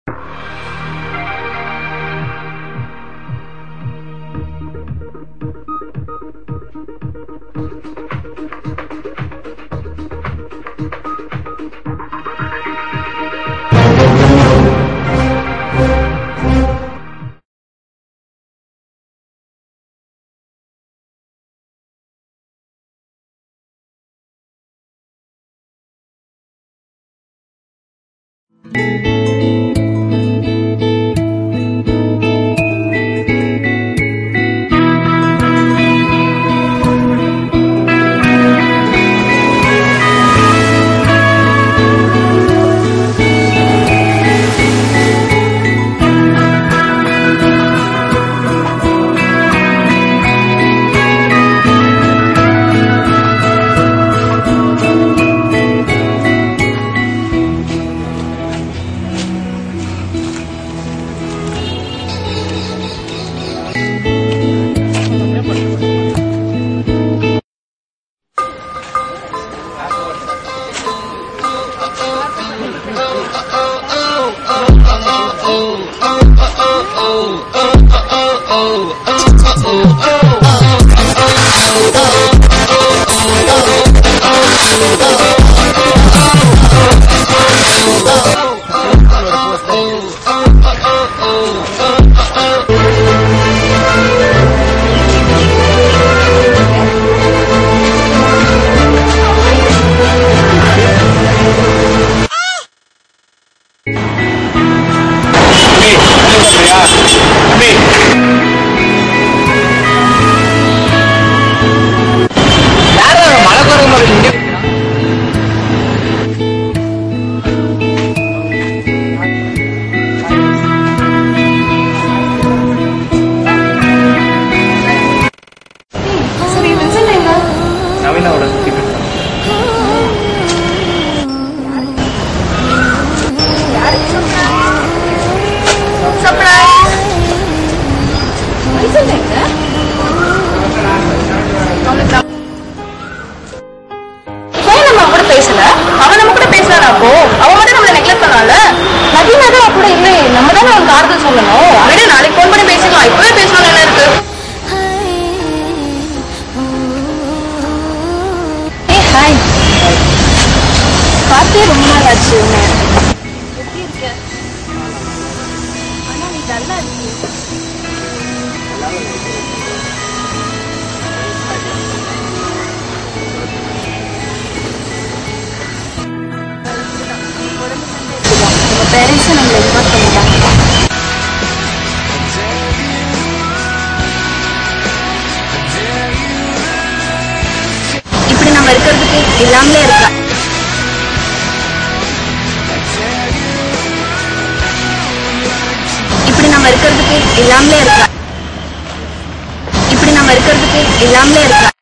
சரி வின்சென்ட் எங்க நவீனாவோட சுத்திட்டு இருக்கான் சர்ப்ரைஸ் வின்சென்ட் எங்க ஏன் நம்ம கூட பேசல அவன் நம்ம கூட பேசலாம் அப்போ அவன் மட்டும் நம்மள நெக்லெக்ட் பண்ணால நவீனா தான் கூட இல்லை நம்ம தானே அவனுக்கு ஆறுதல் சொல்லணும் விட நாளைக்கு ஃபோன் பண்ணி பேசிக்கலாம் இப்பவே பேசணும் என்ன இருக்கு ஏ ஹாய் பார்த்தே ரொம்ப நாள் ஆச்சு உன்னை எப்படி இருக்க ஆனா நீ நல்லா இருக்கு நம்ம பேரண்ட்ஸ் நம்மளை இன்வால்வ் பண்ணிட்டாங்க இப்படி நம்ம இருக்கிறதுக்கு இல்லாமலே இருக்கா இப்படி நம்ம இருக்கிறதுக்கு இல்லாமலே இருக்கா இப்படி நம்ம இருக்கிறதுக்கு இல்லாமலே இருக்கா